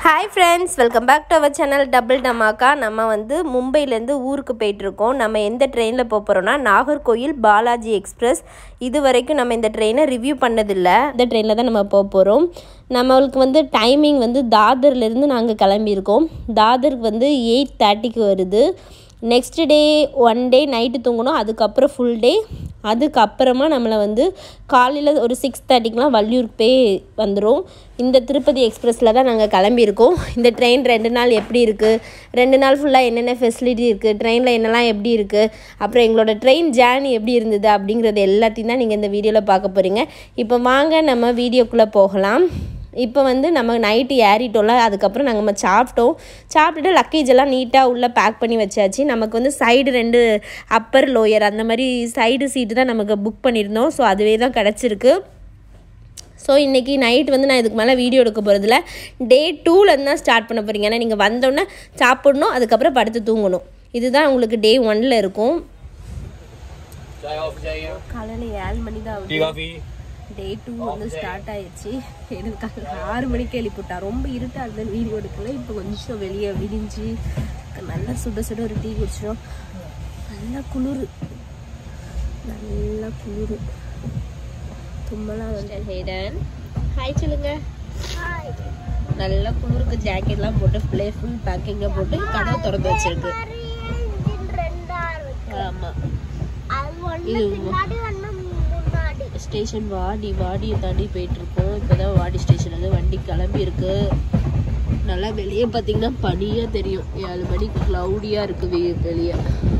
Hi friends welcome back to our channel double டமாக்கா நம்ம வந்து மும்பையிலேருந்து ஊருக்கு போயிட்டுருக்கோம் நம்ம எந்த ட்ரெயினில் போக போகிறோம்னா நாகர்கோயில் பாலாஜி எக்ஸ்பிரஸ் இது வரைக்கும் நம்ம இந்த ட்ரெயினை ரிவ்யூ பண்ணதில்லை இந்த ட்ரெயினில் தான் நம்ம போக போகிறோம் நம்மளுக்கு வந்து டைமிங் வந்து தாதர்லேருந்து நாங்கள் கிளம்பியிருக்கோம் தாதருக்கு வந்து எயிட் தேர்ட்டிக்கு வருது next day one day night தூங்கணும் அதுக்கப்புறம் ஃபுல் டே அதுக்கப்புறமா நம்மளை வந்து காலையில் ஒரு சிக்ஸ் தேர்ட்டிக்கெலாம் வள்ளியூருக்கு போய் வந்துடும் இந்த திருப்பதி எக்ஸ்பிரஸில் தான் நாங்கள் கிளம்பியிருக்கோம் இந்த ட்ரெயின் ரெண்டு நாள் எப்படி இருக்குது ரெண்டு நாள் ஃபுல்லாக என்னென்ன ஃபெசிலிட்டி இருக்குது ட்ரெயினில் என்னெல்லாம் எப்படி இருக்குது அப்புறம் எங்களோட ட்ரெயின் ஜேர்னி எப்படி இருந்தது அப்படிங்கிறது எல்லாத்தையும் தான் நீங்கள் இந்த வீடியோவில் பார்க்க போகிறீங்க இப்போ வாங்க நம்ம வீடியோக்குள்ளே போகலாம் இப்போ வந்து நம்ம நைட்டு ஏறிட்டோம்ல அதுக்கப்புறம் நாங்கள் நம்ம சாப்பிட்டோம் சாப்பிட்டுட்டு லக்கேஜ் எல்லாம் நீட்டாக உள்ளே பேக் பண்ணி வச்சாச்சு நமக்கு வந்து சைடு ரெண்டு அப்பர் லோயர் அந்த மாதிரி சைடு சீட்டு தான் நமக்கு புக் பண்ணியிருந்தோம் ஸோ அதுவே தான் கிடச்சிருக்கு ஸோ இன்றைக்கி நைட் வந்து நான் இதுக்கு மேலே வீடியோ எடுக்க போகிறதில்ல டே டூலேருந்து தான் ஸ்டார்ட் பண்ண போகிறீங்க ஏன்னா நீங்கள் வந்தோடனே சாப்பிடணும் அதுக்கப்புறம் படுத்து தூங்கணும் இதுதான் உங்களுக்கு டே ஒனில் இருக்கும் चाय ऑफ चाहिए காலையில் ஏழு மணி தான் टी कॉफी டே டூ வந்து ஸ்டார்ட் ஆயிடுச்சு எனக்கு காலையில் ஆறு மணிக்கு எழுப்பிவிட்டா ரொம்ப இருட்டாக இருந்தது வீடியோ எடுக்கல இப்போ கொஞ்சம் வெளியே விடிஞ்சு நல்லா சுட சுட ஒரு டீ குடிச்சிடும் நல்லா குளிர் நல்லா குளிர் தும்மலாம் வந்து ஹேடன் ஹாய் சொல்லுங்க நல்லா குளிருக்கு ஜாக்கெட்லாம் போட்டு ஃப்ளே ஃபுல் பேக்கிங்கில் போட்டு கதவை திறந்து வச்சிருக்கு ஆமாம் இது ஸ்டேஷன் வாடி வாடியை தாண்டி போயிட்டு இருக்கோம் இப்போதான் வாடி ஸ்டேஷன் வந்து வண்டி கிளம்பி இருக்கு நல்லா வெளியே பார்த்தீங்கன்னா பனியா தெரியும் ஏழு மணிக்கு க்ளவுடியா இருக்கு வெ- வெளியே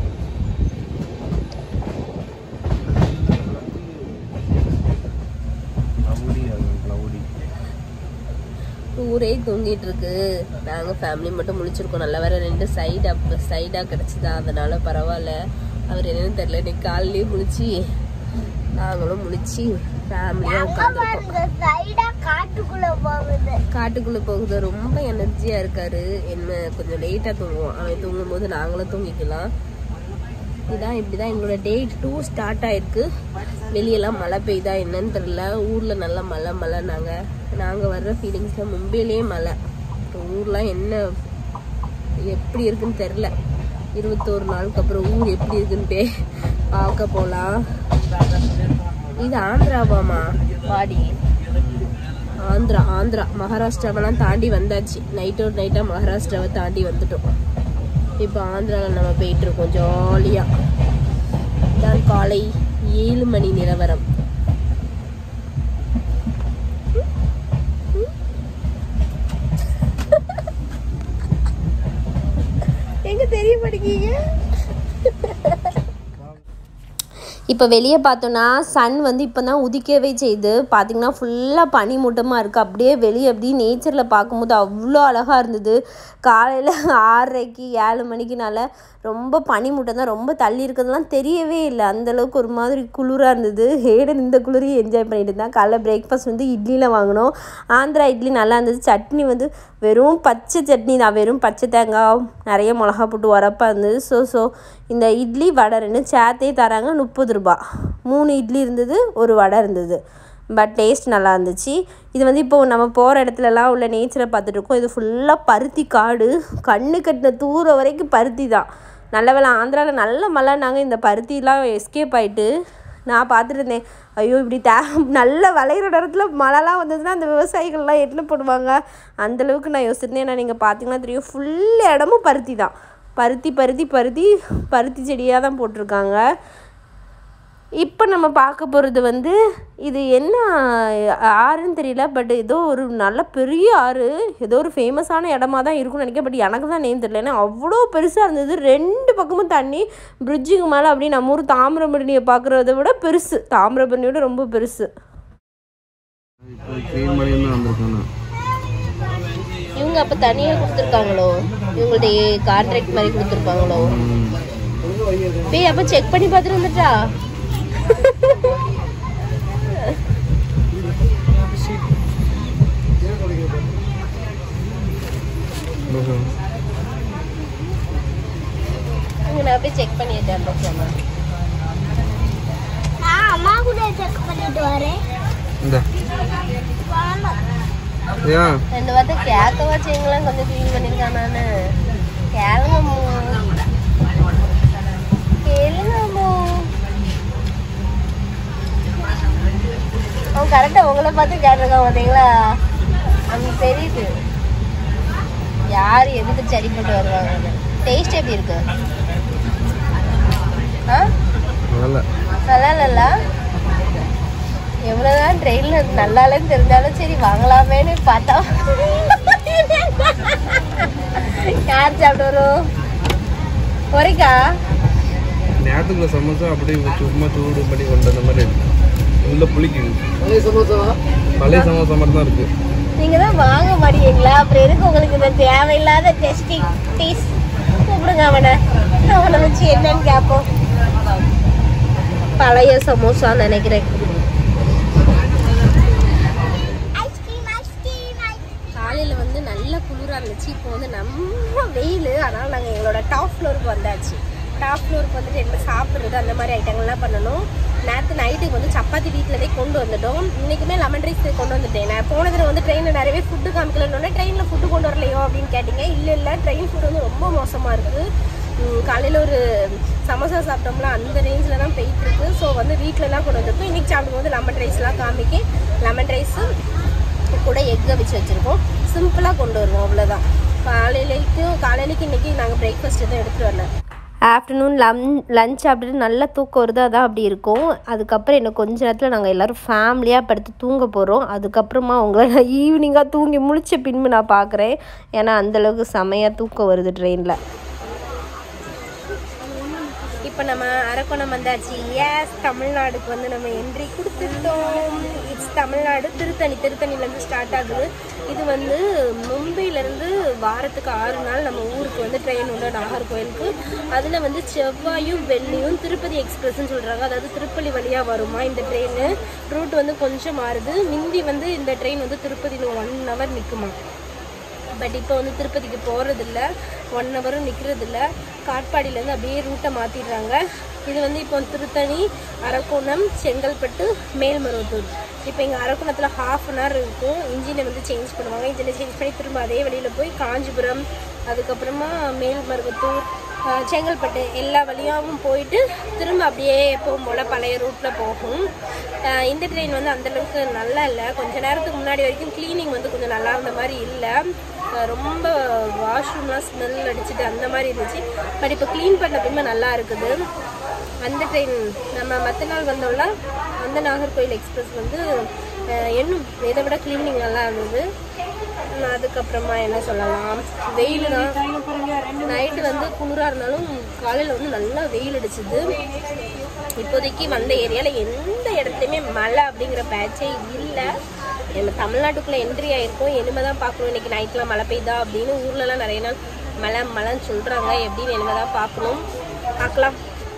ஊரே தூங்கிட்டு இருக்கு நாங்கள் ஃபேமிலி மட்டும் முழிச்சிருக்கோம் நல்லா வேற ரெண்டு சைடு அப்போ சைடாக கிடச்சிதா அதனால பரவாயில்ல அவர் என்னன்னு தெரியல இன்னைக்கு காலையிலேயே முழிச்சு நாங்களும் முழிச்சு ஃபேமிலியாக உட்காந்துருக்கோம் காட்டுக்குள்ள போகுது ரொம்ப எனர்ஜியா இருக்காரு என்ன கொஞ்சம் லேட்டா தூங்குவோம் அவன் தூங்கும் போது நாங்களும் தூங்கிக்கலாம் இதான் இப்படிதான் எங்களோட டே டூ ஸ்டார்ட் ஆயிருக்கு வெளியெல்லாம் மழை பெய்யுதா என்னன்னு தெரியல ஊர்ல நல்லா மழை மழை நாங்க நாங்க வர்ற ஃபீலிங்ஸ்ல மும்பையிலேயே மழை ஊர்லாம் என்ன எப்படி இருக்குன்னு தெரியல இருபத்தோரு நாளுக்கு அப்புறம் ஊர் எப்படி இருக்குன்னு போய் பார்க்க போலாம் இது ஆந்திராவாமா வாடி ஆந்திரா ஆந்திரா மகாராஷ்டிராவெல்லாம் தாண்டி வந்தாச்சு நைட்டோட நைட்டாக மகாராஷ்டிராவை தாண்டி வந்துட்டோம் இப்போ ஆந்திராவில் நம்ம போயிட்டு இருக்கோம் ஜாலியாக தான் காலை ஏழு மணி நிலவரம் எங்க தெரிய மாட்டேங்கீங்க இப்போ வெளியே பார்த்தோன்னா சன் வந்து இப்போ தான் உதிக்கவே செய்யுது பார்த்தீங்கன்னா ஃபுல்லாக பனி மூட்டமாக இருக்குது அப்படியே வெளியே அப்படியே நேச்சரில் பார்க்கும்போது அவ்வளோ அழகாக இருந்தது காலையில் ஆறரைக்கு ஏழு மணிக்குனால ரொம்ப பனி மூட்டம் தான் ரொம்ப தள்ளி இருக்கிறதுலாம் தெரியவே இல்லை அந்தளவுக்கு ஒரு மாதிரி குளிராக இருந்தது ஹேடன் இந்த குளிரையும் என்ஜாய் பண்ணிட்டு இருந்தான் காலைல பிரேக்ஃபாஸ்ட் வந்து இட்லியில் வாங்கினோம் ஆந்திரா இட்லி நல்லா இருந்தது சட்னி வந்து வெறும் பச்சை சட்னி தான் வெறும் பச்சை தேங்காய் நிறைய மிளகா போட்டு உரப்பாக இருந்தது ஸோ ஸோ இந்த இட்லி வடை ரெண்டு சேர்த்தே தராங்க முப்பது ரூபா மூணு இட்லி இருந்தது ஒரு வடை இருந்தது பட் டேஸ்ட் நல்லா இருந்துச்சு இது வந்து இப்போ நம்ம போகிற இடத்துலலாம் உள்ள நேச்சரை பார்த்துட்டு இருக்கோம் இது ஃபுல்லாக பருத்தி காடு கண்ணு கட்டின தூரம் வரைக்கும் பருத்தி தான் நல்ல வேளை ஆந்திராவில் நல்ல மழை நாங்கள் இந்த பருத்திலாம் எஸ்கேப் ஆயிட்டு நான் பார்த்துட்டு இருந்தேன் ஐயோ இப்படி தே நல்ல விளையிற இடத்துல மழைலாம் வந்ததுன்னா அந்த விவசாயிகள்லாம் என்ன பண்ணுவாங்க அந்தளவுக்கு நான் யோசிச்சிருந்தேன் ஏன்னா நீங்கள் பார்த்தீங்கன்னா தெரியும் ஃபுல் இடமும் பருத்தி தான் பருத்தி பருத்தி பருத்தி பருத்தி செடியாக தான் போட்டிருக்காங்க இப்போ நம்ம பார்க்க போகிறது வந்து இது என்ன ஆறுன்னு தெரியல பட் ஏதோ ஒரு நல்ல பெரிய ஆறு ஏதோ ஒரு ஃபேமஸான இடமா தான் இருக்கும்னு நினைக்கிறேன் பட் எனக்கு தான் நேம் தெரியல ஏன்னா அவ்வளோ பெருசாக இருந்தது ரெண்டு பக்கமும் தண்ணி பிரிட்ஜுக்கு மேலே அப்படியே நம்ம ஊர் தாமிரபரணியை பார்க்குறத விட பெருசு தாமிரபரணியோட ரொம்ப பெருசு இப்போ க்ளீன் பண்ணி தான் வந்திருக்காங்க இவங்க அப்போ தனியாக கொடுத்துருக்காங்களோ இவங்களுடைய கான்ட்ராக்ட் மாதிரி கொடுத்துருப்பாங்களோ போய் அப்போ செக் பண்ணி பார்த்துட்டு வந்துட்டா அங்கே நான் போய் செக் பண்ணிட்டேன் சொன்னா அம்மா கூட செக் பண்ணிட்டு வரேன் இந்த வேண்டாம். ஏன் ரெண்டு வார்த்தை கேட்கவா செய்யுங்களேன் கொஞ்சம் க்ளீன் பண்ணியிருக்கான் நானு கேளுங்க அம்மு. கேளுங்க அம்மு. அவன் கரெக்டாக உங்களை பார்த்து கேட்டிருக்கான் பார்த்தீங்களா அவனுக்கு தெரியுது யார் எதுக்கு சரிப்பட்டு வருவாங்கன்னு டேஸ்ட் எப்படி இருக்கு ஆ நல்ல நல்லா இல்லல்ல எவ்வளோதான் ட்ரெயினில் நல்லாலேன்னு தெரிஞ்சாலும் சரி வாங்கலாமேன்னு பார்த்தா யார் சாப்பிட்டு வரும் ஒரிக்கா நேரத்துக்குள்ள சமோசா அப்படியே சும்மா சூடு பண்ணி கொண்டு வந்த மாதிரி இருக்கு உள்ள புளிக்குது பழைய சமோசா பழைய சமோசா மாதிரி தான் இருக்கு நீங்க தான் வாங்க மாட்டீங்களா அப்புறம் எதுக்கு உங்களுக்கு இந்த தேவையில்லாத டெஸ்டிங் டீஸ் கூப்பிடுங்க அவனை அவனை வச்சு என்னன்னு கேட்போம் பழைய சமோசா நினைக்கிறேன் காலையில் வந்து நல்ல குளிராக இருந்துச்சு இப்போ வந்து நம்ம வெயில் அதனால் நாங்கள் எங்களோட டாப் ஃப்ளோருக்கு வந்தாச்சு டாப் ஃப்ளோருக்கு வந்துட்டு என்ன சாப்பிட்றது அந்த மாதிரி ஐட்டங்கள்லாம் பண்ணணும் நேற்று நைட்டுக்கு வந்து சப்பாத்தி வீட்டிலதே கொண்டு வந்துட்டோம் இன்றைக்குமே லெமன் ரைஸ் கொண்டு வந்துட்டேன் நான் போன தடவை வந்து ட்ரெயினில் நிறையவே ஃபுட்டு காமிக்கலன்னு ட்ரெயினில் ஃபுட்டு கொண்டு வரலையோ அப்படின்னு கேட்டிங்க இல்லை இல்லை ட்ரெயின் ஃபுட் வந்து ரொம்ப மோசமாக இருக்குது காலையில் ஒரு சமோசா சாப்பிட்டோம்ல அந்த ரேஞ்சில் தான் போயிட்டு இருக்கு ஸோ வந்து வீட்டில் தான் கொண்டு வந்திருக்கோம் இன்றைக்கி சாப்பிடும்போது லெமன் ரைஸ்லாம் காமிக்க லெமன் ரைஸு கூட எக்கை வச்சு வச்சுருக்கோம் சிம்பிளாக கொண்டு வருவோம் அவ்வளோதான் காலையிலைக்கு காலையிலைக்கு இன்றைக்கி நாங்கள் பிரேக்ஃபாஸ்ட் எதுவும் எடுத்துகிட்டு வரல ஆஃப்டர்நூன் லம் லஞ்ச் சாப்பிட்டுட்டு நல்ல தூக்கம் வருது அதான் அப்படி இருக்கும் அதுக்கப்புறம் இன்னும் கொஞ்ச நேரத்தில் நாங்கள் எல்லோரும் ஃபேமிலியாக படுத்து தூங்க போகிறோம் அதுக்கப்புறமா உங்களை நான் ஈவினிங்காக தூங்கி முழிச்ச பின்பு நான் பார்க்குறேன் ஏன்னா அந்தளவுக்கு செமையாக தூக்கம் வருது ட்ரெயினில் இப்போ நம்ம அரக்கோணம் வந்தாச்சு எஸ் தமிழ்நாடுக்கு வந்து நம்ம என்ட்ரி கொடுத்துட்டோம் இட்ஸ் தமிழ்நாடு திருத்தணி திருத்தணிலேருந்து ஸ்டார்ட் ஆகுது இது வந்து மும்பையிலேருந்து வாரத்துக்கு ஆறு நாள் நம்ம ஊருக்கு வந்து ட்ரெயின் உண்டு நாகர்கோயிலுக்கு அதில் வந்து செவ்வாயும் வெள்ளியும் திருப்பதி எக்ஸ்பிரஸ்ன்னு சொல்கிறாங்க அதாவது திருப்பதி வழியாக வருமா இந்த ட்ரெயின் ரூட் வந்து கொஞ்சம் மாறுது மிந்தி வந்து இந்த ட்ரெயின் வந்து திருப்பதியில் ஒன் ஹவர் நிற்குமா பட் இப்போ வந்து திருப்பதிக்கு போகிறதில்ல ஒன் ஹவரும் நிற்கிறதில்ல காட்பாடியிலேருந்து அப்படியே ரூட்டை மாற்றிடுறாங்க இது வந்து இப்போ திருத்தணி அரக்கோணம் செங்கல்பட்டு மேல்மருவத்தூர் இப்போ இங்கே அரக்கோணத்தில் ஹாஃப் அன் ஹவர் இருக்கும் இன்ஜினை வந்து சேஞ்ச் பண்ணுவாங்க இன்ஜினை சேஞ்ச் பண்ணி திரும்ப அதே வழியில் போய் காஞ்சிபுரம் அதுக்கப்புறமா மேல்மருவத்தூர் ஆஹ், செங்கல்பட்டு எல்லா வழியாகவும் போயிட்டு திரும்ப அப்படியே எப்பவும் போல் பழைய ரூட்டில் போகும் ஆஹ், இந்த ட்ரெயின் வந்து அந்தளவுக்கு நல்லா இல்லை கொஞ்ச நேரத்துக்கு முன்னாடி வரைக்கும் க்ளீனிங் வந்து கொஞ்சம் நல்லா இருந்த மாதிரி இல்லை ஆஹ், ரொம்ப வாஷ்ரூம்லாம் ஸ்மெல் அடிச்சுட்டு அந்த மாதிரி இருந்துச்சு பட் இப்போ க்ளீன் பண்ண பின்பு நல்லா இருக்குது அந்த ட்ரெயின் நம்ம மற்ற நாள் வந்தோம்ல அந்த நாகர்கோயில் எக்ஸ்பிரஸ் வந்து ஆஹ், இன்னும் இதை விட க்ளீனிங் நல்லா இருந்தது உம், அதுக்கப்புறமா என்ன சொல்லலாம் வெயில் தான் நைட்டு வந்து குளிராக இருந்தாலும் காலையில் வந்து நல்லா வெயில் அடிச்சுது இப்போதைக்கு வந்த ஏரியாவில் எந்த இடத்துலையுமே மழை அப்படிங்கிற பேட்சே இல்லை நம்ம தமிழ்நாட்டுக்குள்ளே என்ட்ரி ஆயிருக்கோம் இனிமே தான் பார்க்கணும் இன்னைக்கு நைட்டில் மழை பெய்யுதா அப்படின்னு ஊர்லலாம் நிறைய நாள் மழை மழைன்னு சொல்கிறாங்க எப்படின்னு இனிமே தான் பார்க்கணும் பார்க்கலாம்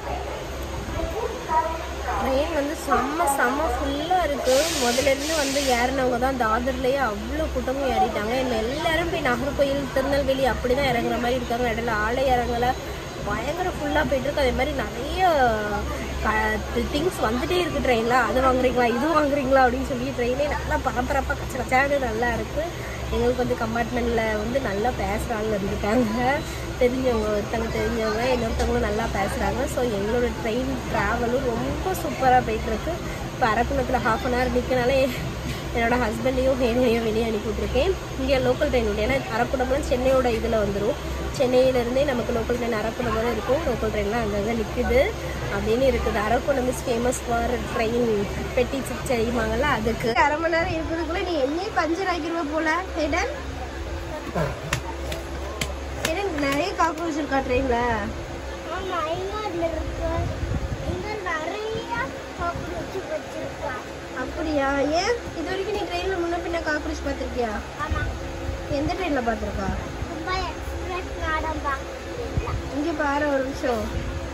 ட்ரெயின் வந்து செம்ம செம்ம ஃபுல்லாக இருக்குது முதல்ல இருந்து வந்து ஏறினவங்க தான் தாதர்லேயே அவ்வளோ கூட்டமும் ஏறிட்டாங்க இன்னும் எல்லாரும் போய் நாகர்கோயில் திருநெல்வேலி அப்படி தான் இறங்குற மாதிரி இருக்காங்க இடையில ஆளே இறங்கலை பயங்கர ஃபுல்லாக போயிட்டுருக்கு அதே மாதிரி நிறைய திங்ஸ் வந்துட்டே இருக்குது ட்ரெயினில் அது வாங்குறீங்களா இது வாங்குறீங்களா அப்படின்னு சொல்லி ட்ரெயினே நல்லா பரபரப்பாக கச்ச கச்சாடு நல்லா இருக்குது எங்களுக்கு வந்து கம்பார்ட்மெண்ட்டில் வந்து நல்லா பேசுகிற ஆள் இருந்துட்டாங்க தெரிஞ்சவங்க ஒருத்தவங்க தெரிஞ்சவங்க இன்னொருத்தவங்களும் நல்லா பேசுகிறாங்க ஸோ எங்களோட ட்ரெயின் ட்ராவலும் ரொம்ப சூப்பராக போயிட்டுருக்கு இப்போ அரக்குணத்தில் ஹாஃப் அன் ஹவர் நிற்கனாலே என்னோட ஹஸ்பண்டையும் என்னையும் வெளியே அனுப்பி விட்ருக்கேன் இங்கே லோக்கல் ட்ரெயின் உண்டு ஏன்னா அரக்குணம்லாம் சென்னையோட இதில் வந்துடும் சென்னையிலேருந்தே நமக்கு லோக்கல் ட்ரெயின் அரக்குணம் தான் இருக்கும் லோக்கல் ட்ரெயின்லாம் அங்கங்கே நிற்குது அப்படின்னு இருக்குது Arakkonam is famous for train பெட்டி சிப் செய்வாங்கல்ல அதுக்கு அரை மணி நேரம் இருக்கிறதுக்குள்ள நீ என்னையே பஞ்சர் ஆக்கிடுவ போல ஹெடன் ஹெடன் நிறைய காக்ரோச் இருக்கா ட்ரெயினில் ஆமா ஐநாடுல இருக்கு இங்க நிறைய காக்ரோச் வச்சிருக்கா அப்படியா ஏன் இது வரைக்கும் நீ ட்ரெயினில் முன்ன பின்ன காக்ரோச் பார்த்துருக்கியா ஆமா எந்த ட்ரெயினில் பார்த்துருக்கா மும்பை எக்ஸ்பிரஸ் நாடம் இங்கே பாரு ஒரு நிமிஷம்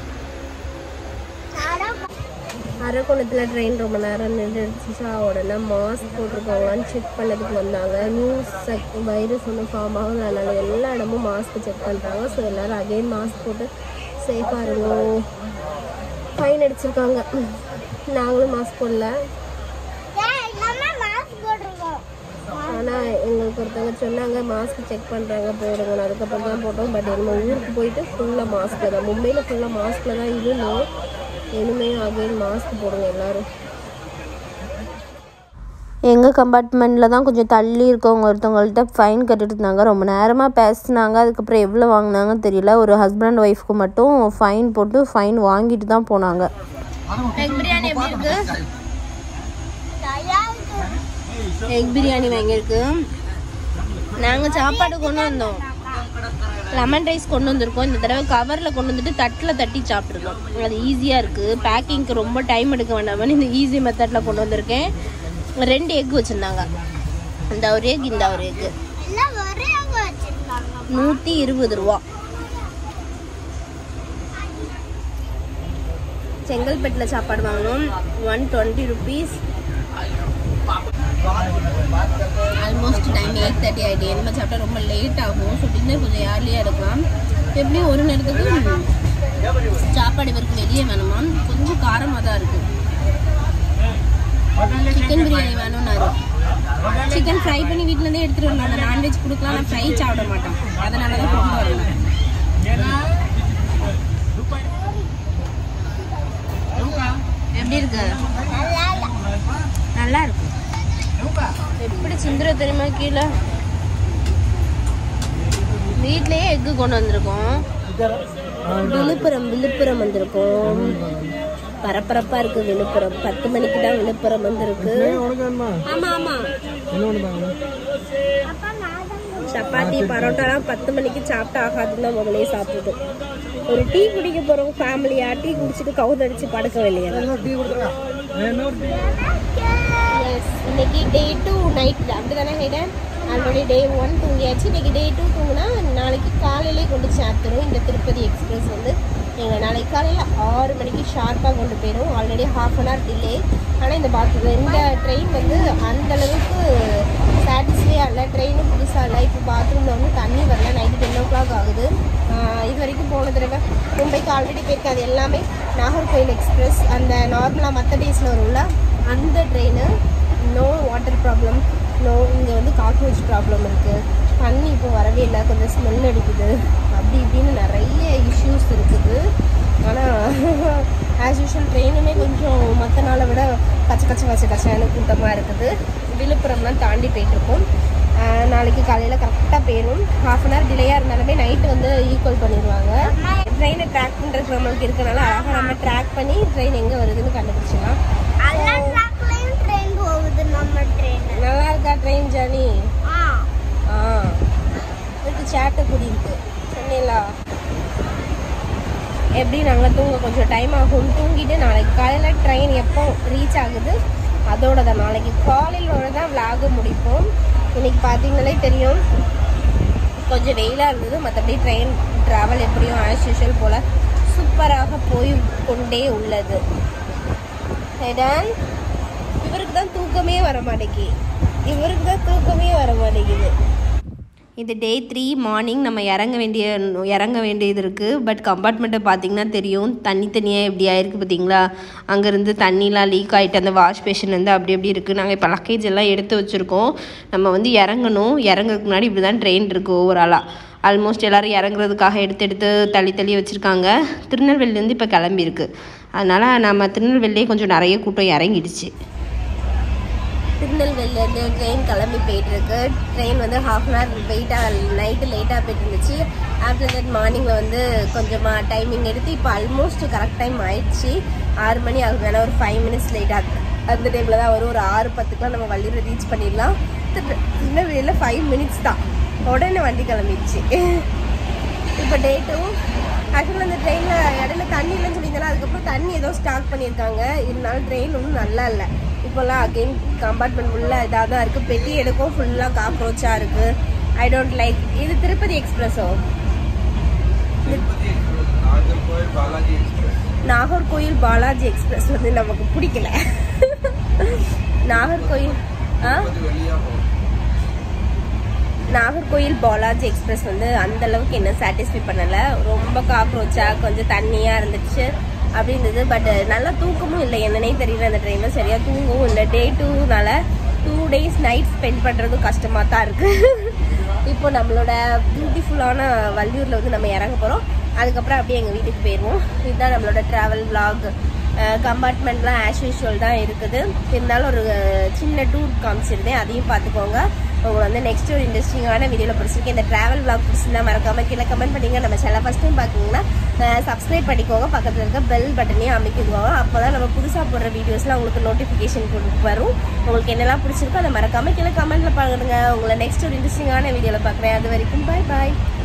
நாடம் அரக்கோணத்தில் ட்ரெயின் ரொம்ப நேரம் நின்றுச்சா உடனே மாஸ்க் போட்டிருக்காங்களான்னு செக் பண்ணதுக்கு வந்தாங்க நியூஸ் வைரஸ் ஒன்றும் ஃபார்ம் ஆகுது அதனால எல்லா இடமும் மாஸ்க் செக் பண்ணுறாங்க ஸோ எல்லோரும் அகைன் மாஸ்க் போட்டு சேஃபாக இருங்கோ ஃபைன் அடிச்சிருக்காங்க நாங்களும் மாஸ்க் போடல ஏய் நம்ம மாஸ்க் போட்டுருக்கோம் ஆனால் எங்களுக்கு ஒருத்தவங்க சொன்னாங்க மாஸ்க் செக் பண்ணுறாங்க போடுங்க அதுக்கப்புறம் தான் போட்டோம் பட் நம்ம ஊருக்கு போயிட்டு ஃபுல்லாக மாஸ்கில் தான் மும்பையில் ஃபுல்லாக மாஸ்கில் தான் இருந்தோம் இனிமேல் அகைன் மாஸ்க் போடுங்க எல்லோரும் எங்கள் கம்பார்ட்மெண்ட்டில் தான் கொஞ்சம் தள்ளி இருக்கவங்க ஒருத்தவங்கள்ட்ட ஃபைன் கட்டிட்டு இருந்தாங்க ரொம்ப நேரமாக பேசினாங்க அதுக்கப்புறம் எவ்வளோ வாங்கினாங்கன்னு தெரியல ஒரு ஹஸ்பண்ட் ஒய்ஃப்க்கு மட்டும் ஃபைன் போட்டு ஃபைன் வாங்கிட்டு தான் போனாங்க எக் பிரியாணி எப்படி இருக்கு எக் பிரியாணி வாங்கியிருக்கு நாங்கள் சாப்பாடு கொண்டு வந்தோம் லெமன் ரைஸ் கொண்டு வந்திருக்கோம் இந்த தடவை கவரில் கொண்டு வந்துட்டு தட்டில் தட்டி சாப்பிட்ருக்கோம் அது ஈஸியாக இருக்குது பேக்கிங்க்கு ரொம்ப டைம் எடுக்க வேண்டாமனு இந்த ஈஸி மெத்தடில் கொண்டு வந்திருக்கேன் ரெண்டு எக் வச்சுருந்தாங்க இந்த ஒரு எக் இந்த ஒரு எக் எல்லாம் ஒரே அங்க வச்சிருக்காங்க நூற்றி இருபது ரூபா செங்கல்பட்டில் சாப்பாடு வாங்கணும் one twenty rupees almost time eight thirty ஆகிட்டு என்ன சாப்பிட்டா ரொம்ப லேட் ஆகும் ஸோ டின்னர் கொஞ்சம் ஏர்லியாக எடுக்கலாம் எப்படியும் ஒரு நேரத்துக்கு சாப்பாடு இவருக்கு வெளியே வேணுமா கொஞ்சம் காரமாக தான் இருக்குது சிக்கன் பிரியாணி வேணும்னாரு சிக்கன் ஃப்ரை பண்ணி வீட்டிலேருந்தே எடுத்துகிட்டு வரலாம் நான்வெஜ் கொடுக்கலாம் நான் ஃப்ரை சாப்பிட மாட்டேன் அதனால தான் கொண்டு வரலாம் எப்படி இருக்கு நல்லா இருக்கு எப்படி சிந்துர தெரியுமா கீழே வீட்லயே எக்கு கொண்டு வந்திருக்கோம் விழுப்புரம் விழுப்புரம் வந்திருக்கோம் பரபரப்பா இருக்கு விழுப்புரம் பத்து மணிக்கு தான் விழுப்புரம் வந்திருக்கு உனக்கு வேணுமா ஆமா ஆமா என்ன ஒன்று தாங்க அப்பா நான் தான் சப்பாத்தி பரோட்டாலாம் பத்து மணிக்கு சாப்பிட்டு ஆகாதுன்னு தான் முதலே சாப்பிடுது ஒரு டீ குடிக்க போறோம் ஃபேமிலியா டீ குடிச்சிட்டு கவுதடிச்சு படுக்க வெளியே டீ கொடுத்துருக்கா என்ன ஒரு டீ எஸ் இன்னைக்கு டே டூ நைட் அப்படி தானே ஹைடன் ஆல்ரெடி டே ஒன் தூங்கியாச்சு இன்னைக்கு டே டூ தூங்குனா நாளைக்கு காலையிலே கொண்டு சேர்த்துரும் இந்த திருப்பதி எக்ஸ்பிரஸ் வந்து எங்கள் நாளைக்கு காலையில் ஆறு மணிக்கு ஷார்ப்பாக கொண்டு போயிடும் already half an hour delay ஆனால் இந்த பாத் இந்த ட்ரெயின் வந்து அந்த அளவுக்கு சாட்டிஸ்ஃபையாக இல்லை ட்ரெயினும் புதுசாக இல்லை இப்போ பாத்ரூமில் வந்து தண்ணி வரல நைட்டு டென் ஓ கிளாக் ஆகுது ஆஹ் இது வரைக்கும் போன தடவை மும்பைக்கு ஆல்ரெடி போயிருக்கு அது எல்லாமே நாகர்கோயில் எக்ஸ்பிரஸ் அந்த நார்மலாக மற்ற டேஸில் வரும்ல அந்த train no water problem no இங்கே வந்து காக்ரோச் ப்ராப்ளம் இருக்குது தண்ணி இப்போ வரவே இல்லை கொஞ்சம் ஸ்மெல் அடிக்குது அப்படி இப்படின்னு நிறைய இஷ்யூஸ் இருக்குது ஆனால் ஆஸ் யூஷுவல் ட்ரெயினுமே கொஞ்சம் மற்ற நாளை விட கச்ச கச்ச கச்ச கச்சன்னு கூட்டமாக இருக்குது விழுப்புரம்லாம் தாண்டி போயிட்டுருக்கோம் ஆஹ் நாளைக்கு காலையில் கரெக்டாக போயிடும் ஹாஃப் அன் ஹவர் டிலேயாக இருந்தாலுமே நைட்டு வந்து ஈக்குவல் பண்ணிடுவாங்க ட்ரெயினை ட்ராக் பண்ணுறதுக்கு நம்மளுக்கு இருக்கனால அழகாக நம்ம ட்ராக் பண்ணி ட்ரெயின் எங்கே வருதுன்னு கண்டுபிடிச்சிடலாம் எல்லா ட்ராக்லயும் ட்ரெயின் போகுது நம்ம ட்ரெயின் நல்லா இருக்கா ட்ரெயின் ஜர்னி ஆ ஆ இருக்கு சேட்டக்குடி இருக்கு சொன்னீங்களா எப்படி நாங்கள் தூங்க கொஞ்சம் டைம் ஆகும் தூங்கிட்டு நாளைக்கு காலையில் ட்ரெயின் எப்போ ரீச் ஆகுது அதோட தான் நாளைக்கு காலையிலோட தான் விளாக முடிப்போம் இன்னைக்கு பார்த்தீங்களே தெரியும் கொஞ்சம் வெயிலாக இருந்தது மற்றபடி ட்ரெயின் ட்ராவல் எப்படியும் ஆஸ் யூஷுவல் போல் சூப்பராக போய் கொண்டே உள்ளது ஹெடன் இவருக்கு தான் தூக்கமே வர மாட்டேங்கி இவருக்கு தான் தூக்கமே வர மாட்டேங்குது இது டே த்ரீ மார்னிங் நம்ம இறங்க வேண்டிய இறங்க வேண்டியது இருக்குது பட் கம்பார்ட்மெண்ட்டை பார்த்தீங்கன்னா தெரியும் தண்ணி தனியாக எப்படி ஆயிருக்கு பார்த்தீங்களா அங்கேருந்து தண்ணிலாம் லீக் ஆகிட்டு அந்த வாஷ் பேஷன் வந்து அப்படி அப்படி இருக்குது நாங்கள் இப்போ லக்கேஜ் எல்லாம் எடுத்து வச்சுருக்கோம் நம்ம வந்து இறங்கணும் இறங்குறதுக்கு முன்னாடி இப்படி தான் ட்ரெயின் இருக்குது ஓவராலாக ஆல்மோஸ்ட் எல்லோரும் இறங்குறதுக்காக எடுத்து எடுத்து தள்ளி தள்ளி வச்சுருக்காங்க திருநெல்வேலிலேருந்து இப்போ கிளம்பியிருக்கு அதனால் நம்ம திருநெல்வேலியே கொஞ்சம் நிறைய கூட்டம் இறங்கிடுச்சு திருநெல்வேலியிலேருந்து ட்ரெயின் கிளம்பி போயிட்டு இருக்கு ட்ரெயின் வந்து ஹாஃப் அன் ஹவர் வெயிட்டாக நைட்டு லேட்டாக போயிட்டு இருந்துச்சு ஆஃப்டர் தட் மார்னிங்கில் வந்து கொஞ்சமாக டைமிங் எடுத்து இப்போ ஆல்மோஸ்ட் கரெக்ட் டைம் ஆயிடுச்சு ஆறு மணி ஆகுது வேணா ஒரு ஃபைவ் மினிட்ஸ் லேட்டாக அந்த டைமில் தான் வரும் ஒரு ஆறு பத்துக்குலாம் நம்ம வள்ளியில் ரீச் பண்ணிடலாம் திரு- திருநெல்வேலியில் ஃபைவ் மினிட்ஸ் தான் உடனே வண்டி கிளம்பிடுச்சு இப்போ டே டூ ஆக்சுவலாக அந்த ட்ரெயினில் இடையில தண்ணி இல்லைன்னு சொல்லியிருந்தாலும் அதுக்கப்புறம் தண்ணி ஏதோ ஸ்டாக் பண்ணியிருக்காங்க இருந்தாலும் ட்ரெயின் ஒன்றும் நல்லா இல்லை இப்போல்லாம் அகெயின் கம்பார்ட்மெண்ட் ஃபுல்லாக இதாக தான் இருக்குது பெட்டி எடுக்கும் ஃபுல்லாக காக்ரோச்சாக இருக்குது ஐ டோன்ட் லைக் இது திருப்பதி எக்ஸ்பிரஸோ நாகர்கோவில் பாலாஜி எக்ஸ்பிரஸ் நாகர்கோயில் பாலாஜி எக்ஸ்பிரஸ் வந்து நமக்கு பிடிக்கல நாகர்கோயில் ஆ அது வெளியாக போகும் நாகர்கோயில் பாலாஜி எக்ஸ்பிரஸ் வந்து அந்த அளவுக்கு என்ன சாட்டிஸ்ஃபை பண்ணல ரொம்ப காக்ரோச்சா கொஞ்சம் தண்ணியா இருந்துச்சு அப்படி இருந்தது பட் நல்லா தூக்கமும் இல்லை என்னன்னே தெரியல அந்த ட்ரெயினில் சரியா தூங்கவும் இல்லை டே டூனால டூ டேஸ் நைட் ஸ்பெண்ட் பண்ணுறதும் கஷ்டமாக தான் இருக்குது இப்போ நம்மளோட பியூட்டிஃபுல்லான வள்ளியூரில் வந்து நம்ம இறங்க போகிறோம் அதுக்கப்புறம் அப்படியே எங்கள் வீட்டுக்கு போயிடுவோம் இதுதான் நம்மளோட ட்ராவல் vlog கம்பார்ட்மெண்ட்லாம் ஆஸ் யூஷுவல் தான் இருக்குது இருந்தாலும் ஒரு சின்ன டூர் காமிச்சிருந்தேன் அதையும் பார்த்துக்கோங்க உங்களுக்கு வந்து நெக்ஸ்ட் ஒரு இன்ட்ரெஸ்டிங்கான வீடியோவில் பிடிச்சிருக்கு இந்த ட்ராவல் vlog பிடிச்சிருந்தா மறக்காம கீழே கமெண்ட் பண்ணிங்க நம்ம சேனல் ஃபஸ்ட் டைம் பார்க்குறீங்கன்னா சப்ஸ்கிரைப் பண்ணிக்கோங்க பக்கத்தில் இருக்க பெல் பட்டனையும் அமைக்கிடுவாங்க அப்போ தான் நம்ம புதுசாக போடுற வீடியோஸ்லாம் உங்களுக்கு நோட்டிஃபிகேஷன் வரும் உங்களுக்கு என்னெல்லாம் பிடிச்சிருக்கோ அதை மறக்காம கீழே கமெண்ட்டில் பாருங்க உங்களை நெக்ஸ்ட் ஒரு இன்ட்ரெஸ்டிங்கான வீடியோவில் பார்க்குறேன் அது வரைக்கும் பாய் பாய்